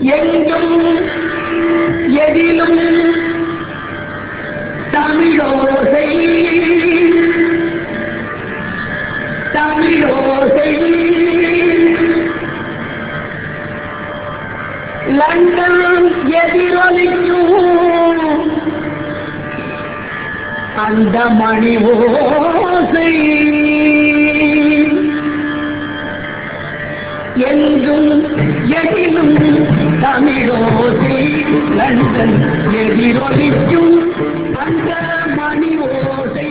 எங்கும் எதிலும் தமிழோசை தமிழோசை லண்டன் எதிரொலிக்கும் அந்த மணி ஓசை எங்கும் எதிலும் தமிழோசை லண்டன் எதிரொலிக்கும் அந்த மணி ஓசை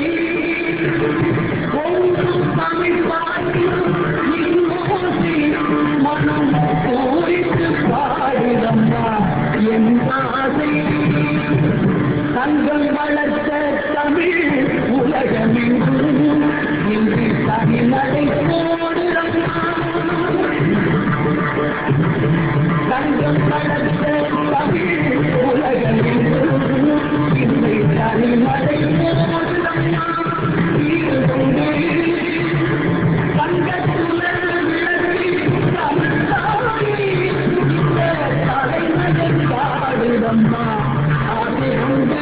ஒன்றும் தமிழ் பாட்டு இன்னோசை மனம் பூரித்து பாடுதம்மா என் ஆசை தங்கம் வளர்த்த தமிழ் உலகமெங்கும் இன்று தனிநடை போடுதம்மா தங்கம் வளர்த்த தமிழ் உலகமெங்கும் இன்று தனிநடை போடுதம்மா ஈடுகொண்டு தங்கத்துலர் விளக்கி தமிழ்தாய் இந்த தலைநகர் பாடுதம்மா ஆசை உண்டு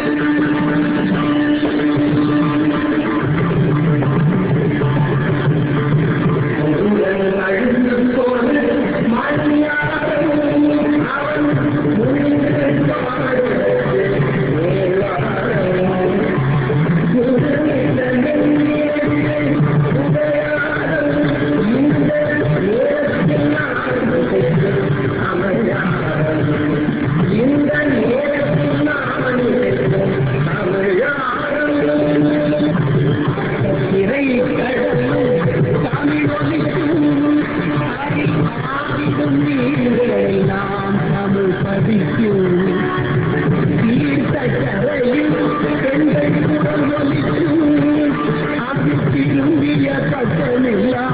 இறை கடலும் தமிழ் ஒலிக்கும் ஆடி ஆடிடும் நீர்களை நாம் தமிழ் பதிக்கும் தீர்த்த கரையில் பெண்கள் குரல் ஒலிக்கும் அது திரும்பிய பக்கமில்லா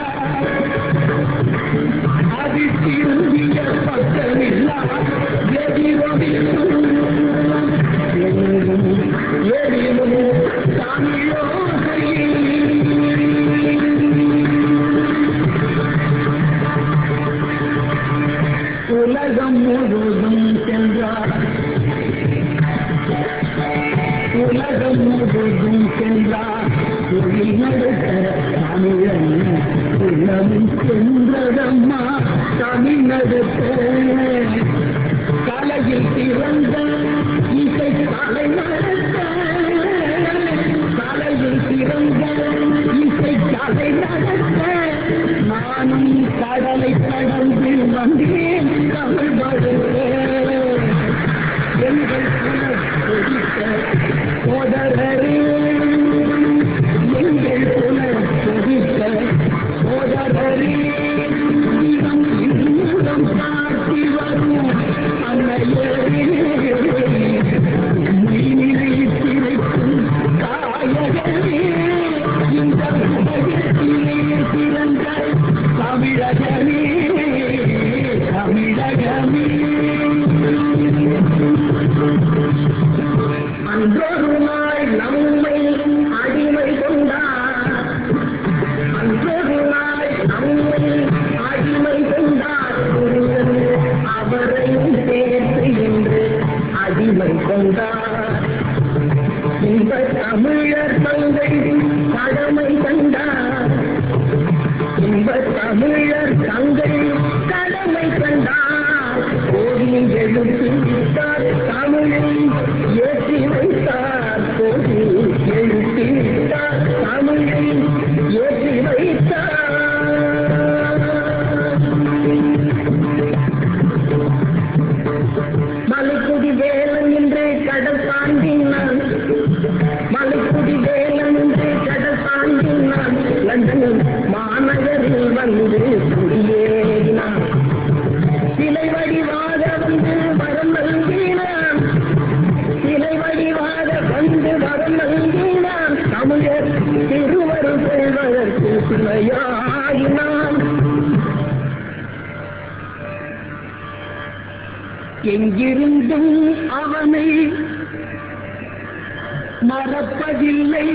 அது திரும்பிய பக்கமில்லா எதிரொலிக்கும் எங்கும் எதிலும் தமிழோசை உலகம் முழுதும் சென்றார் உலகம் முழுதும் சென்றார் தொழில் நடத்த தமிழன் உலகம் சென்றதம்மா தமிழ் நடத்த கலையில் பிறந்த இசை கலை நடத்த கலையில் பிறந்த இசை கலை நடத்த நானும் கடலை கடந்து வந்தேன் தமிழ் படுத்த எங்கள் குலம் கொதித்த சோதரரே எங்கள் குலம் கொதித்த சோதரரே இனம் இன்னும் காட்டி வரும் அன்னையே உண்மையிலே திரைக்கும் தாயகமே இந்த உலகத்திலே பிறந்த தமிழகமே தமிழகமே அன்றொரு நாள் நம்மை அடிமை கொண்டார் அன்றொரு நாள் நம்மை அடிமை கொண்டார் ஒருவன் அவரையும் சேர்த்து என்று அடிமை கொண்டார் இந்த தமிழர் தந்தை கடமை கண்டார் இந்த தமிழர் தந்தை கடமை கண்டார் கோவில் எழுத்து விட்டார் தமிழை ஏற்றி வைத்தார் கோவில் எழுத்து விட்டார் தமிழை ஏற்றி வைத்தார் மலைக்குடி வேலன் என்று கடல் தாண்டினான் மலைக்குடி வேலன் என்று கடல் தாண்டினான் லண்டன் மாநகரில் வந்து குடியேறினான் சிலை வடிவாக வந்து வரம் நல்கினான் சிலை வடிவாக வந்து வரம் நல்கினான் தமிழர் திருவருள் செல்வதற்கு சிலையாகினான் எங்கிருந்தும் அவனை மறப்பதில்லை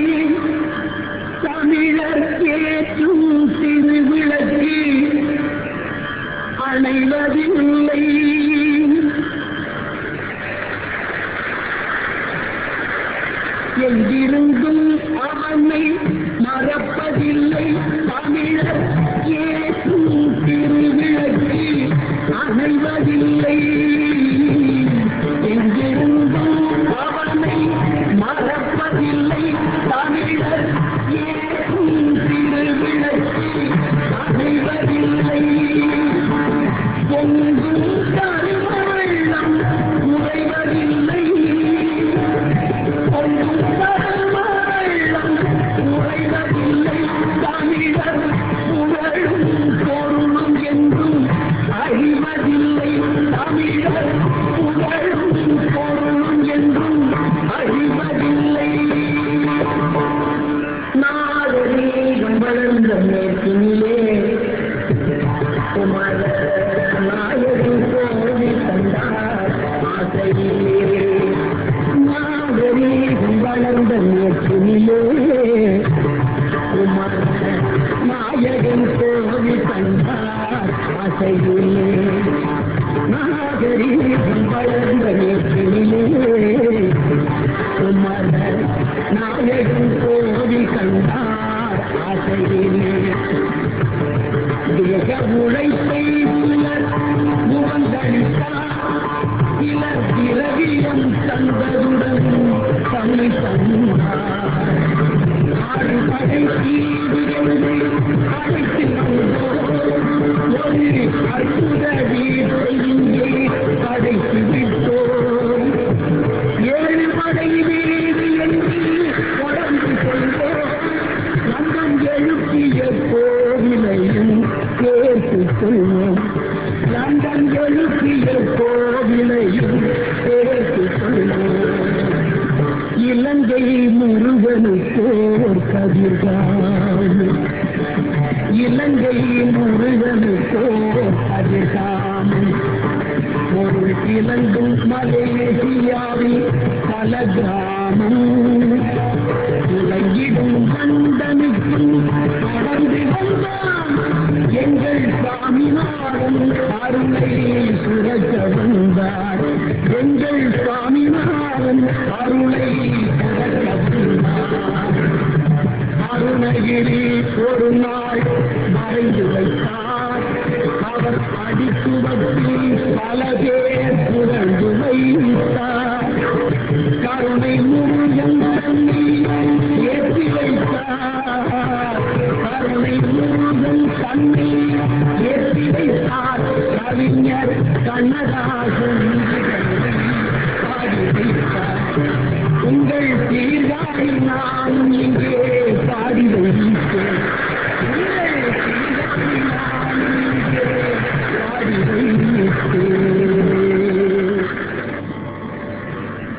தமிழர் ஏற்றும் திருவிளக்கு அணைவதில்லை ஆசையிலே நாகரீகம் வளர்ந்த நேற்றிலே குமர நாயகன் கோவில் கண்டார் ஆசையிலே தேக உழைப்பை சிலர் முகந்தளித்தார் சிலர் திரவியம் தந்ததுடன் தன்னை தந்தார் ஆறு படை தீது என்று அழைத்து ஒரு அற்புத வீட்டை இங்கே அடைத்து விட்டோம் ஏழு படை வீடு என்று தொடர்ந்து செல்வோம் நந்தம் எழுப்பிய கோவிலையும் சேர்த்துக் கொள்வோம் லண்டன் எழுப்பிய கோவிலையும் சேர்த்துக் கொள்வோம் இலங்கை முருகனுக்கோர் கதிர்காம் இலங்கை முருகனுக்கோர் கதிர்காமம் ஒரு இலங்கும் மலேசியாவில் பல கிராமம் உலகிடும் கண்டனுக்கும் தொடர்ந்து வந்தான் எங்கள் சாமிநாதன் அருளை சுரக்க வந்தார் எங்கள் சாமிநாதன் அருளை சுரக்க வந்தார் அருணகிரி ஒரு நாள் மறைந்து வைத்தார் அவர் அடித்துவத்தில் பல பேர் புரண்டு வைத்தார் கருணை முருகன் தன்னை ஏற்றி வைத்தார் கருணை முருகன் தன்னை ஏற்றி வைத்தார் கவிஞர் கண்ணதாசன் பாடி வைத்தார் உங்கள் சீர்காழி நான் இங்கே பாடி வைத்தார்